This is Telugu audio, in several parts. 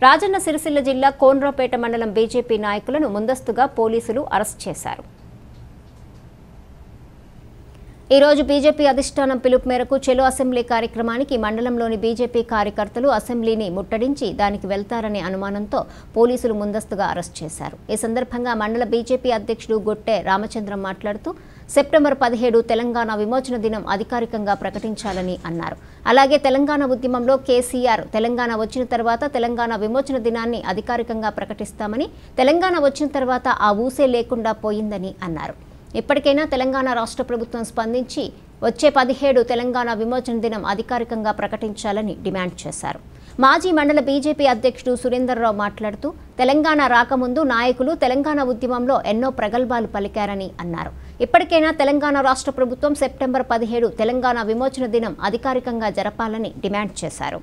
రాజన్న సిరిసిల్ల జిల్లా కోన్రాపేట మండలం బీజేపీ నాయకులను ముందస్తుగా పోలీసులు అరెస్ట్ చేశారు ఈ రోజు బీజేపీ అధిష్టానం పిలుపు మేరకు చెలో అసెంబ్లీ కార్యక్రమానికి మండలంలోని బీజేపీ కార్యకర్తలు అసెంబ్లీని ముట్టడించి దానికి వెళ్తారనే అనుమానంతో పోలీసులు ముందస్తుగా అరెస్ట్ చేశారు ఈ సందర్భంగా మండల బీజేపీ అధ్యక్షుడు గొట్టె రామచంద్రం మాట్లాడుతూ సెప్టెంబర్ పదిహేడు తెలంగాణ విమోచన దినం అధికారికంగా ప్రకటించాలని అన్నారు అలాగే తెలంగాణ ఉద్యమంలో కేసీఆర్ తెలంగాణ వచ్చిన తర్వాత తెలంగాణ విమోచన దినాన్ని అధికారికంగా ప్రకటిస్తామని తెలంగాణ వచ్చిన తర్వాత ఆ ఊసే లేకుండా పోయిందని అన్నారు ఇప్పటికైనా తెలంగాణ రాష్ట్ర ప్రభుత్వం స్పందించి వచ్చే పదిహేడు తెలంగాణ విమోచన దినం అధికారికంగా ప్రకటించాలని డిమాండ్ చేశారు మాజీ మండల బీజేపీ అధ్యక్షుడు సురేందర్రావు మాట్లాడుతూ తెలంగాణ రాకముందు నాయకులు తెలంగాణ ఉద్యమంలో ఎన్నో ప్రగల్భాలు పలికారని అన్నారు ఇప్పటికైనా తెలంగాణ రాష్ట్ర ప్రభుత్వం సెప్టెంబర్ పదిహేడు తెలంగాణ విమోచన దినం అధికారికంగా జరపాలని డిమాండ్ చేశారు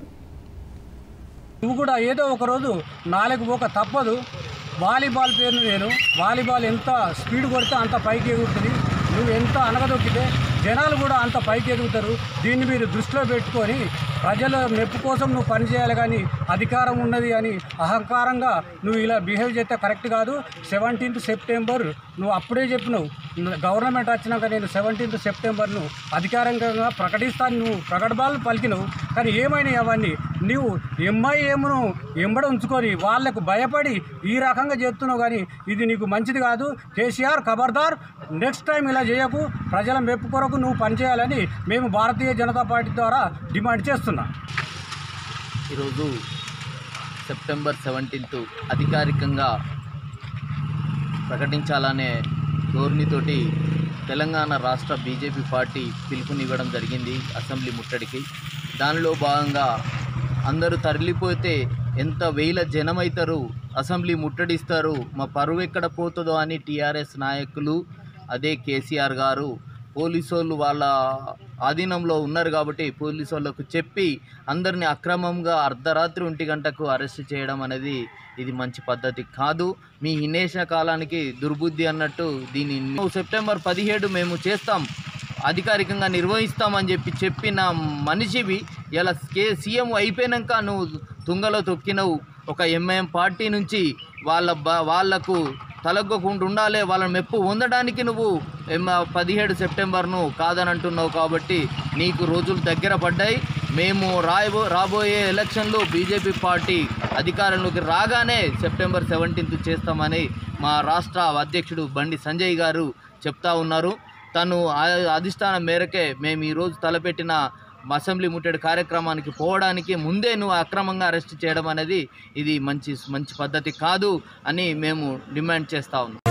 నువ్వు కూడా ఏదో ఒక రోజు నాలుగు పోక తప్పదు వాలీబాల్ పేరు నేను వాలీబాల్ ఎంత స్పీడ్ కొడితే అంత పైకి ఎగురుతుంది నువ్వు ఎంత అనగదొక్కితే జనాలు కూడా అంత పైకి ఎదుగుతారు దీన్ని మీరు దృష్టిలో పెట్టుకొని ప్రజల మెప్పు కోసం నువ్వు పనిచేయాలి కానీ అధికారం ఉన్నది అని అహంకారంగా నువ్వు ఇలా బిహేవ్ చేస్తే కరెక్ట్ కాదు సెవెంటీన్త్ సెప్టెంబర్ నువ్వు అప్పుడే చెప్పినావు గవర్నమెంట్ వచ్చినాక నేను సెవెంటీన్త్ సెప్టెంబర్ను అధికారికంగా ప్రకటిస్తాను నువ్వు ప్రకటనలు పలికినవు కానీ ఏమైనాయి అవన్నీ నీవు ఎంఐఎంను ఎంబడ ఉంచుకొని వాళ్లకు భయపడి ఈ రకంగా చెప్తున్నావు కానీ ఇది నీకు మంచిది కాదు కేసీఆర్ ఖబర్దార్ నెక్స్ట్ టైం ఇలా చేయకు ప్రజల మెప్పు కొరకు నువ్వు పనిచేయాలని మేము భారతీయ జనతా పార్టీ ద్వారా డిమాండ్ చేస్తున్నాం ఈరోజు సెప్టెంబర్ సెవెంటీన్త్ అధికారికంగా ప్రకటించాలనే ధోరణితోటి తెలంగాణ రాష్ట్ర బీజేపీ పార్టీ పిలుపునివ్వడం జరిగింది అసెంబ్లీ ముట్టడికి దానిలో భాగంగా అందరూ తరలిపోతే ఎంత వేల జనమైతారు అసెంబ్లీ ముట్టడిస్తారు మా పరువు ఎక్కడ పోతుందో అని టీఆర్ఎస్ నాయకులు అదే కేసీఆర్ గారు పోలీసు వాళ్ళు వాళ్ళ ఆధీనంలో ఉన్నారు కాబట్టి పోలీసు వాళ్ళకు చెప్పి అందరిని అక్రమంగా అర్ధరాత్రి ఒంటి గంటకు అరెస్ట్ చేయడం అనేది ఇది మంచి పద్ధతి కాదు మీ హినేష కాలానికి దుర్బుద్ధి అన్నట్టు దీన్ని సెప్టెంబర్ పదిహేడు మేము చేస్తాం అధికారికంగా నిర్వహిస్తామని చెప్పి చెప్పిన మనిషివి ఇలా కే సీఎం అయిపోయాక నువ్వు తుంగలో తొక్కినవు ఒక ఎంఐఎం పార్టీ నుంచి వాళ్ళ బ వాళ్లకు తలగ్గకుండా ఉండాలి వాళ్ళ మెప్పు పొందడానికి నువ్వు ఎం పదిహేడు సెప్టెంబర్ను కాదని అంటున్నావు కాబట్టి నీకు రోజులు దగ్గర పడ్డాయి మేము రాయబో రాబోయే ఎలక్షన్లో బీజేపీ పార్టీ అధికారంలోకి రాగానే సెప్టెంబర్ సెవెంటీన్త్ చేస్తామని మా రాష్ట్ర అధ్యక్షుడు బండి సంజయ్ గారు చెప్తా ఉన్నారు తను ఆ- అధిష్టానం మేరకే మేము ఈరోజు తలపెట్టిన అసెంబ్లీ ముట్టడి కార్యక్రమానికి పోవడానికి ముందే నువ్వు అక్రమంగా అరెస్ట్ చేయడం అనేది ఇది మంచి మంచి పద్ధతి కాదు అని మేము డిమాండ్ చేస్తా ఉన్నాం